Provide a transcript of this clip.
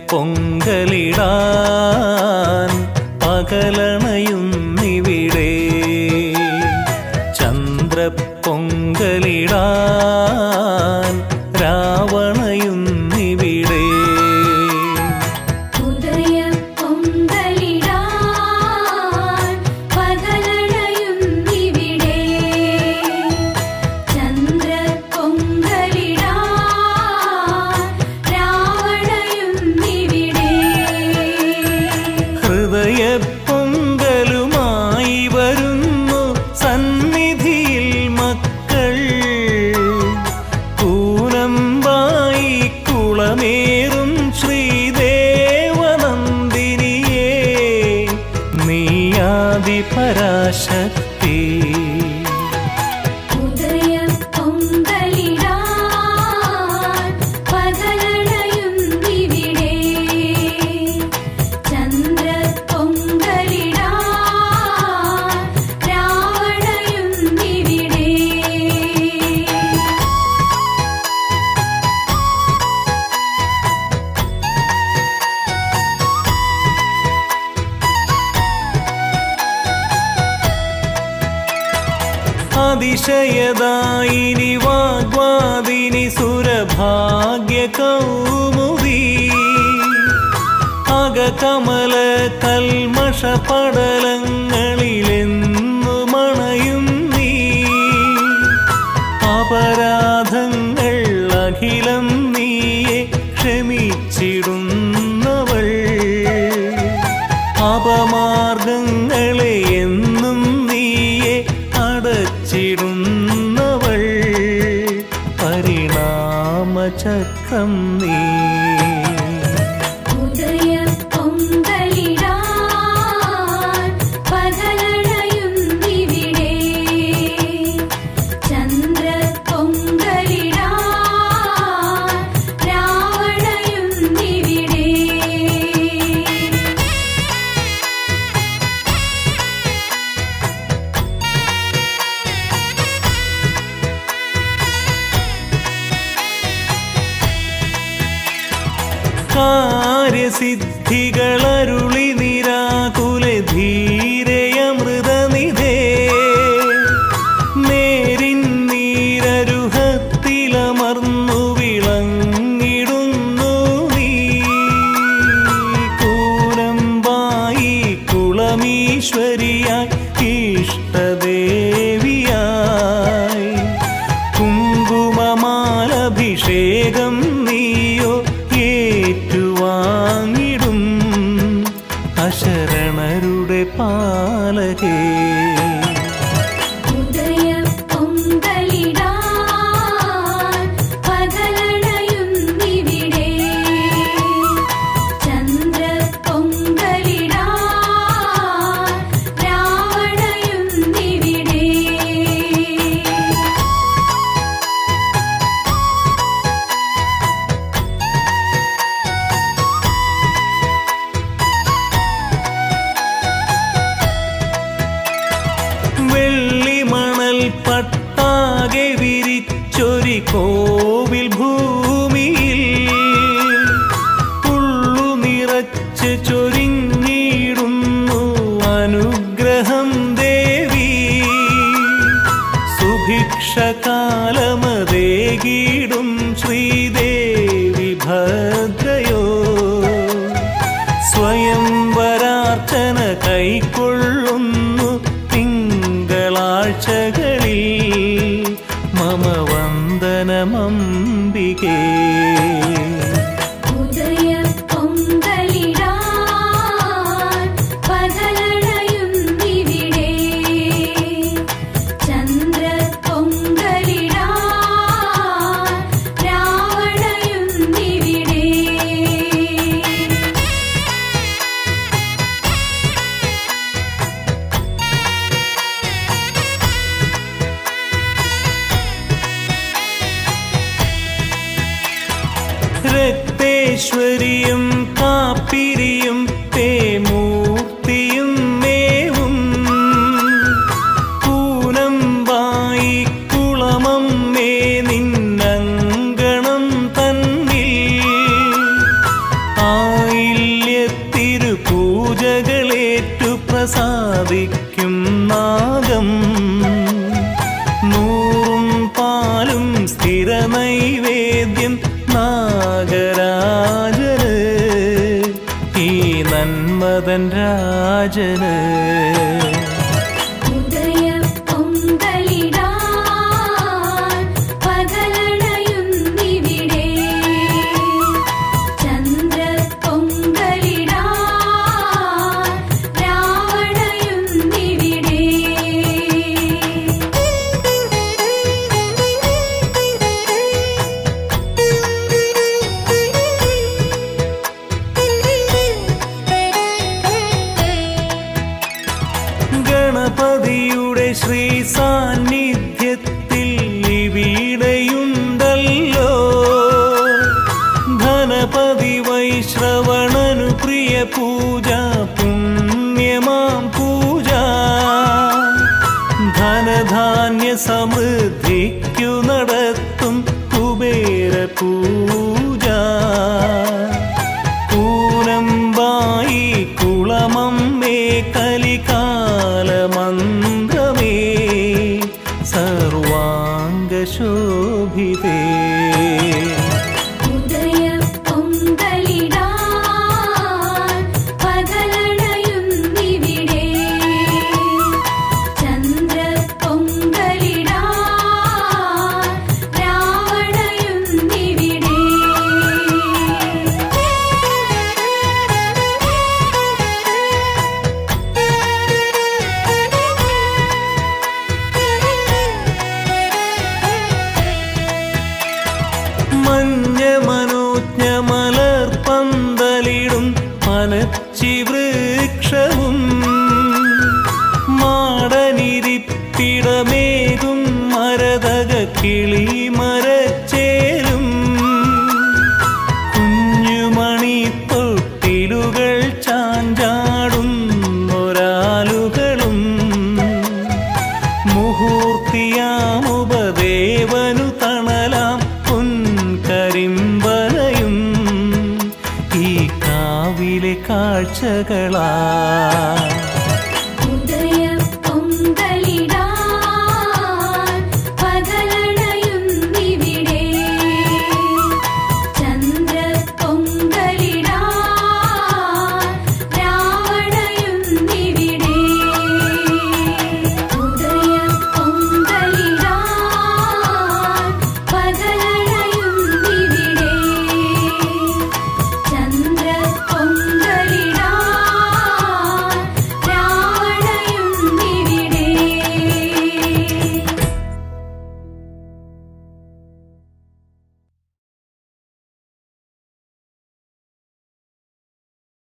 പൊങ്കലിടാൻ പകലണയുന്നിവിടെ ചന്ദ്രപ്പൊങ്കലിടാൻ രാവണയുന്നിവിടെ ഉദയ പൊങ്കലിടാൻ പകലണയുന്നിവിടെ ചന്ദ്ര പൊങ്കലിടാൻ രാവണയുന്നിവിടെ ഹൃദയ പൊങ്കലുമായി വരുന്നു സന്നിധിയിൽ മക്കൾ കൂനമ്പായി കുളമേറും ശ്രീദേവനന്ദിനിയേ നീയാദി പരാശക്തി ഉദയ പൊങ്കലിടാൻ പകലണയുന്നിവിടെ ചന്ദ്ര പൊങ്കലിടാൻ രാവണയുന്നിവിടെ അതിശയദായിനി വാഗ്വാദിനി സുരഭാഗ്യ കൗമുദി അകകമല കൽമഷ പടലങ്ങളിലെന്നു മണയും നീ അപരാധങ്ങൾ അഖിലം നീയെ ക്ഷമിച്ചിടുന്നവൾ അപമാർഗങ്ങളെ എന്നും നീയെ അടച്ചിടുന്നവൾ പരിണാമചക്രം നീ ഉദയ പൊങ്കലിടാൻ പകലണയുന്നിവിടെ ചന്ദ്ര പൊങ്കലിടാൻ രാവണയുന്നിവിടെ കാര്യസിദ്ധികളരുളി നിരാകുല ധീരയമൃതനിധേ നേരിൻ നീരരുഹത്തിലമർന്നു വിളങ്ങിടുന്നു നീ കൂലമ്പായി കുളമീശ്വരിയായി ഇഷ്ടദേവിയായി കുങ്കുമമാലഭിഷേകം നീയോ ഏറ്റുവാങ്ങിടും അശരണരുടെ പാലകേ ഉദയ പൊങ്കലിടാൻ പകലണയുന്നിവിടെ ചന്ദ്ര പൊങ്കലിടാൻ രാവണയുന്നിവിടെ വെള്ളിമണൽ പട്ടാകെ വിരിച്ചൊരി കോവിൽ ഭൂമിയിൽ ഉള്ളു നിറച്ച് ചൊരിഞ്ഞിടുന്നു അനുഗ്രഹം ദേവി സുഭിക്ഷകാലമതേകിടും ശ്രീദേവി ഭദ്രയോ സ്വയംവരാർച്ചന കൈക്കൊള്ളുന്നു തിങ്കളാഴ്ചകളിൽ മമ വന്ദനമംബികേ ഉദയ പൊങ്കലിടാൻ പകലണയുന്നിവിടെ ചന്ദ്ര പൊങ്കലിടാൻ രാവണയുന്നിവിടെ പ്രസാദിക്കും നാഗം നൂറും പാലും സ്ഥിര നൈവേദ്യം നാഗരാജന് ഈ നന്മതൻ രാജന് ഉദയം പൊങ്കലിടാൻ പകലണയുന്നിവിടെ ചന്ദ്ര പൊങ്കലിടാൻ രാവണയുന്നിവിടെ ഗണപതിയുടെ ശ്രീ സാന്നിധ്യത്തിൽ ഇവിടെയുണ്ടല്ലോ ധനപതി വൈശ്രവണനു പ്രിയ പൂജ പുണ്യമാം പൂജ ധനധാന്യ സമൃദ്ധിക്കു നടത്തും കുബേര പൂജ കൂലമ്പായി കുളമമ്മേ കലികാലമന്ത്രമേ സർവാംഗശോഭിതേ ഉദയം പൊങ്കലിടാൻ പകലണയുന്നിവിടെ ചന്ദ്ര പൊങ്കലിടാൻ രാവണയുന്നിവിടെ മഞ്ഞ മനോജ്ഞ മലർ പന്തലിടും പനച്ചി വൃക്ഷവും മാടനിരിപ്പിടമേകും മരതക കിളി മരച്ചേലും കുഞ്ഞുമണി തൊട്ടിലുകൾ ചാഞ്ചാടുന്നൊരാലുകളും മുഹൂർത്തിയാമുപദേവനു തണലാം പൊൻകരിമ്പനയും ഈ കാവിലെ കാഴ്ചകളാ